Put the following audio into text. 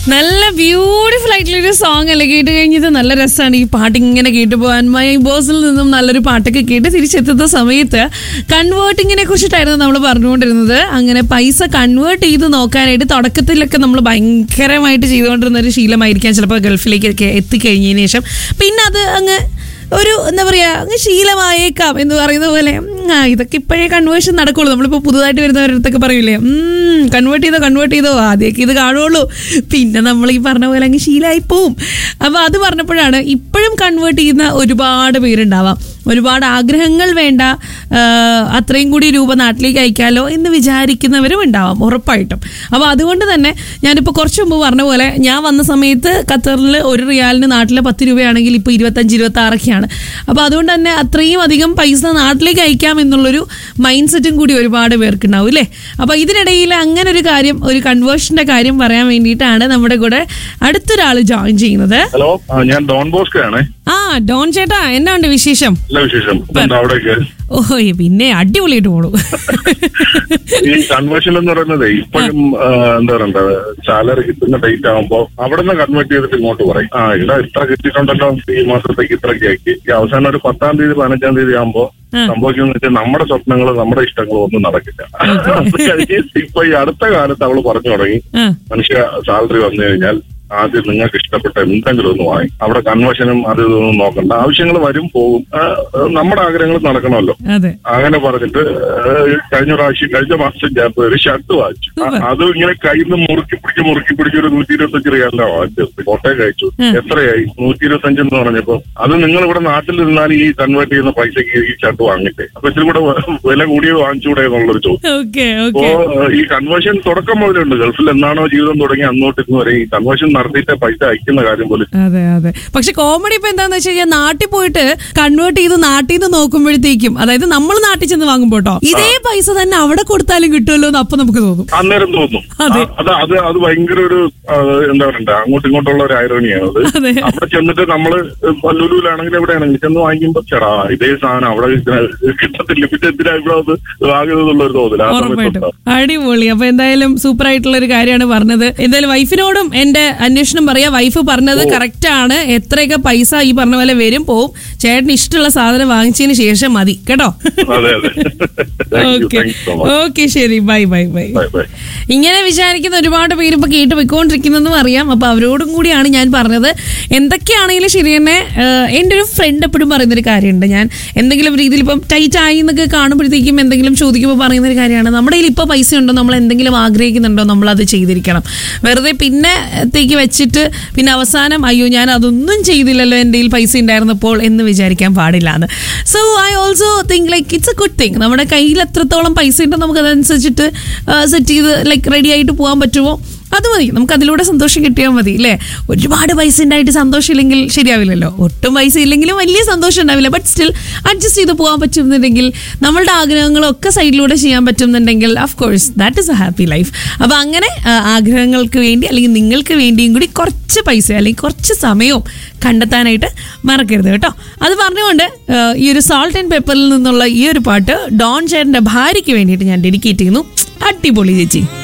നല്ല ബ്യൂട്ടിഫുൾ ആയിട്ടുള്ള ഒരു സോങ് അല്ലേ കേട്ട് കഴിഞ്ഞത് നല്ല രസമാണ് ഈ പാട്ട് ഇങ്ങനെ കേട്ട് പോകാൻ മൈ ബോസിൽ നിന്നും നല്ലൊരു പാട്ടൊക്കെ കേട്ട് തിരിച്ചെത്തുന്ന സമയത്ത് കൺവേർട്ടിങ്ങിനെ കുറിച്ചിട്ടായിരുന്നു നമ്മൾ പറഞ്ഞുകൊണ്ടിരുന്നത് അങ്ങനെ പൈസ കൺവേർട്ട് ചെയ്ത് നോക്കാനായിട്ട് തുടക്കത്തിലൊക്കെ നമ്മൾ ഭയങ്കരമായിട്ട് ചെയ്തുകൊണ്ടിരുന്ന ഒരു ശീലമായിരിക്കാം ചിലപ്പോൾ ഗൾഫിലേക്കൊക്കെ എത്തിക്കഴിഞ്ഞതിന് ശേഷം പിന്നെ അത് അങ്ങ് ഒരു എന്താ പറയാ അങ്ങ് ശീലമായേക്കാം എന്ന് പറയുന്ന പോലെ ഉം, ആ ഇതൊക്കെ ഇപ്പോഴേ കൺവേർഷൻ നടക്കുള്ളൂ നമ്മളിപ്പോൾ പുതുതായിട്ട് വരുന്നവരുടെ അടുത്തൊക്കെ പറയൂലേ കൺവേർട്ട് ചെയ്തോ കൺവേർട്ട് ചെയ്തോ ആദ്യമൊക്കെ ഇത് കാണുള്ളൂ പിന്നെ നമ്മൾ ഈ പറഞ്ഞ പോലെ അങ്ങ് ശീലമായി പോവും അപ്പോൾ അത് പറഞ്ഞപ്പോഴാണ് ഇപ്പോഴും കൺവേർട്ട് ചെയ്യുന്ന ഒരുപാട് പേരുണ്ടാവാം ഒരുപാട് ആഗ്രഹങ്ങൾ വേണ്ട ആ, അത്രയും കൂടി രൂപ നാട്ടിലേക്ക് അയക്കാലോ എന്ന് വിചാരിക്കുന്നവരും ഉണ്ടാവാം ഉറപ്പായിട്ടും അപ്പോൾ അതുകൊണ്ട് തന്നെ ഞാനിപ്പോൾ കുറച്ച് മുമ്പ് പറഞ്ഞ പോലെ ഞാൻ വന്ന സമയത്ത് ഖത്തറിൽ ഒരു റിയാലിന് നാട്ടിൽ പത്ത് രൂപയാണെങ്കിൽ ഇപ്പോൾ ഇരുപത്തഞ്ച് ഇരുപത്തി ആറൊക്കെയാണ് അപ്പോൾ അതുകൊണ്ട് തന്നെ അത്രയും അധികം പൈസ നാട്ടിലേക്ക് അയക്കാം എന്നുള്ളൊരു മൈൻഡ് സെറ്റും കൂടി ഒരുപാട് പേർക്ക് ഉണ്ടാവും അല്ലേ അപ്പോൾ ഇതിനിടയിൽ അങ്ങനെ ഒരു കാര്യം ഒരു കൺവേർഷൻ്റെ കാര്യം പറയാൻ വേണ്ടിയിട്ടാണ് നമ്മുടെ കൂടെ അടുത്തൊരാൾ ജോയിൻ ചെയ്യുന്നത് ഹലോ ആ, ഞാൻ ഡോൺ ബോസ്കോ ആണ് ആ ഡോൺ ചേട്ടാ എന്നാ ഉണ്ട് വിശേഷം നല്ല വിശേഷം എന്താ അവിടേക്ക് ഓ പിന്നെ അടിപൊളിയായിട്ട് പോണു ഈ കൺവേർഷൻ എന്ന് പറയുന്നത് ഇപ്പോഴും ആ, എന്താ പറയണ്ട സാലറി കിട്ടുന്ന ഡേറ്റ് ആകുമ്പോ അവിടെ നിന്ന് കൺവേർട്ട് ചെയ്തിട്ട് ഇങ്ങോട്ട് പറയും ആ ഇവിടെ ഇത്ര കിട്ടിയിട്ടുണ്ടല്ലോ ഈ മാസത്തേക്ക് ഇത്രയ്ക്ക് ആക്കി ഈ അവസാനം ഒരു പത്താം തീയതി പതിനഞ്ചാം തീയതി ആകുമ്പോ ആ. സംഭവിക്കുന്ന വെച്ചാൽ നമ്മുടെ സ്വപ്നങ്ങളും നമ്മുടെ ഇഷ്ടങ്ങളും ഒന്നും നടക്കില്ല അത് കഴിഞ്ഞ് ഇപ്പൊ ഈ അടുത്ത കാലത്ത് അവള് പറഞ്ഞു തുടങ്ങി ആ മനുഷ്യ സാലറി വന്നു കഴിഞ്ഞാൽ ആദ്യം നിങ്ങൾക്ക് ഇഷ്ടപ്പെട്ട എന്തെങ്കിലും ഒന്ന് വാങ്ങി അവിടെ കൺവേർഷനും അത് ഇതൊന്നും നോക്കണ്ട ആവശ്യങ്ങൾ വരും പോകും ആ, നമ്മുടെ ആഗ്രഹങ്ങൾ നടക്കണമല്ലോ അതെ അങ്ങനെ പറഞ്ഞിട്ട് ആ, കഴിഞ്ഞ പ്രാവശ്യം കഴിഞ്ഞ മാസം ഞാൻ ഒരു ഷർട്ട് വാങ്ങിച്ചു ആ, Super. അത് ഇങ്ങനെ കയ്യിൽ നിന്ന് മുറുക്കി പിടിച്ച് മുറുക്കി പിടിച്ച് ഒരു നൂറ്റി ഇരുപത്തഞ്ച് റിയാലിനാ വാങ്ങിച്ചത് കോട്ടയം അയച്ചു ഉം. എത്രയായി നൂറ്റി ഇരുപത്തഞ്ച് എന്ന് പറഞ്ഞപ്പോ അത് നിങ്ങൾ ഇവിടെ നാട്ടിലിരുന്നാൽ ഈ കൺവേർട്ട് ചെയ്യുന്ന പൈസക്ക് ഈ ഷർട്ട് വാങ്ങിട്ടെ അപ്പൊ ഇച്ചിരി കൂടെ വില കൂടിയത് വാങ്ങിച്ചുകൂടെ എന്നുള്ളൊരു ചോദ്യം ഓക്കെ അപ്പോ ഓക്കെ ഈ കൺവേർഷൻ തുടക്കം മുതലുണ്ട് ഗൾഫിൽ എന്നാണോ ജീവിതം തുടങ്ങി അങ്ങോട്ട് ഇന്ന് വരെ ഈ കൺവേർഷൻ നടത്തിയിട്ട് പൈസ അയക്കുന്ന കാര്യം പോലും അതെ അതെ പക്ഷെ കോമഡി ഇപ്പൊ എന്താന്ന് വെച്ച് കഴിഞ്ഞാൽ നാട്ടിൽ പോയിട്ട് കൺവേർട്ട് ചെയ്ത് നാട്ടിൽ നിന്ന് നോക്കുമ്പോഴത്തേക്കും അതായത് നമ്മൾ നാട്ടിൽ ചെന്ന് വാങ്ങുമ്പോട്ടോ ഇതേ പൈസ തന്നെ അവിടെ കൊടുത്താലും കിട്ടുമല്ലോ എന്ന് അപ്പൊ നമുക്ക് തോന്നും അന്നേരം തോന്നും അതെ. ആ, അത് അത് അത് ഭയങ്കര ഒരു ആ, എന്താ പറയണ്ട അങ്ങോട്ടും ഇങ്ങോട്ടുള്ള ഒരു ഐറണിയാണ് അത് അതെ അവിടെ ചെന്നിട്ട് നമ്മള് ലുലുവിലാണെങ്കിലും എവിടെയാണെങ്കിലും ചെന്ന് വാങ്ങിക്കുമ്പോ ചേടാ ഇതേ സാധനം അവിടെ കിട്ട- കിട്ടത്തില്ല പിന്നെ എന്തിനാ ഇവിടെ അത് വാങ്ങുന്നുള്ള ഒരു തോന്നില്ല ആ ഉറപ്പായിട്ടും സമയത്ത് അടിപൊളി അപ്പൊ എന്തായാലും സൂപ്പർ ആയിട്ടുള്ള ഒരു കാര്യമാണ് പറഞ്ഞത് എന്തായാലും വൈഫിനോടും എന്റെ അന്വേഷണം പറയാ വൈഫ് പറഞ്ഞത് കറക്റ്റ് ആണ് എത്രയൊക്കെ പൈസ ഈ പറഞ്ഞ പോലെ വരും പോവും ചേട്ടന് ഇഷ്ടമുള്ള സാധനം വാങ്ങിച്ചതിന് ശേഷം മതി കേട്ടോ അതെ അതെ thank you okay thank you so much okay ശരി bye bye bye bye bye ഇങ്ങനെ വിചാരിക്കുന്ന ഒരുപാട് പേര് ഇപ്പൊ കേട്ട് പോയിക്കൊണ്ടിരിക്കുന്നതെന്നും അറിയാം അപ്പൊ അവരോടും കൂടിയാണ് ഞാൻ പറഞ്ഞത് എന്തൊക്കെയാണെങ്കിലും ശരി തന്നെ ഏഹ്, എൻ്റെ ഒരു ഫ്രണ്ട് എപ്പോഴും പറയുന്നൊരു കാര്യമുണ്ട് ഞാൻ എന്തെങ്കിലും രീതിയിൽ ഇപ്പം ടൈറ്റ് ആയി എന്നൊക്കെ കാണുമ്പോഴത്തേക്കും എന്തെങ്കിലും ചോദിക്കുമ്പോൾ പറയുന്ന ഒരു കാര്യമാണ് നമ്മുടെ കയ്യിൽ ഇപ്പോൾ പൈസ ഉണ്ടോ നമ്മൾ എന്തെങ്കിലും ആഗ്രഹിക്കുന്നുണ്ടോ നമ്മൾ അത് ചെയ്തിരിക്കണം വെറുതെ പിന്നെത്തേക്ക് വെച്ചിട്ട് പിന്നെ അവസാനം അയ്യോ ഞാൻ അതൊന്നും ചെയ്തില്ലല്ലോ എൻ്റെ കയ്യിൽ പൈസ ഉണ്ടായിരുന്നപ്പോൾ എന്ന് വിചാരിക്കാൻ പാടില്ല എന്ന് so I also think like it's a good thing നമ്മുടെ കയ്യിൽ എത്രത്തോളം പൈസ ഉണ്ടോ നമുക്ക് അതനുസരിച്ചിട്ട് സെറ്റ് ചെയ്ത് ലൈക്ക് റെഡി ആയിട്ട് പോകാൻ പറ്റുമോ അത് മതി നമുക്ക് അതിലൂടെ സന്തോഷം കിട്ടിയാൽ മതി അല്ലേ ഒരുപാട് പൈസ ഉണ്ടായിട്ട് സന്തോഷം ഇല്ലെങ്കിൽ ശരിയാവില്ലല്ലോ ഒട്ടും പൈസ ഇല്ലെങ്കിലും വലിയ സന്തോഷം ഉണ്ടാവില്ല ബട്ട് സ്റ്റിൽ അഡ്ജസ്റ്റ് ചെയ്ത് പോകാൻ പറ്റുന്നുണ്ടെങ്കിൽ നമ്മളുടെ ആഗ്രഹങ്ങളൊക്കെ സൈഡിലൂടെ ചെയ്യാൻ പറ്റുന്നുണ്ടെങ്കിൽ of course that is a happy life അപ്പോൾ അങ്ങനെ ആ, ആഗ്രഹങ്ങൾക്ക് വേണ്ടി അല്ലെങ്കിൽ നിങ്ങൾക്ക് വേണ്ടിയും കൂടി കുറച്ച് പൈസ അല്ലെങ്കിൽ കുറച്ച് സമയവും കണ്ടെത്താനായിട്ട് മറക്കരുത് കേട്ടോ അത് പറഞ്ഞുകൊണ്ട് ആ, ഈ ഒരു സാൾട്ട് ആൻഡ് പെപ്പറിൽ നിന്നുള്ള ഈ ഒരു പാട്ട് ഡോൺ ചേട്ടൻ്റെ ഭാര്യയ്ക്ക് വേണ്ടിയിട്ട് ഞാൻ ഡെഡിക്കേറ്റ് ചെയ്യുന്നു അടിപൊളി ചേച്ചി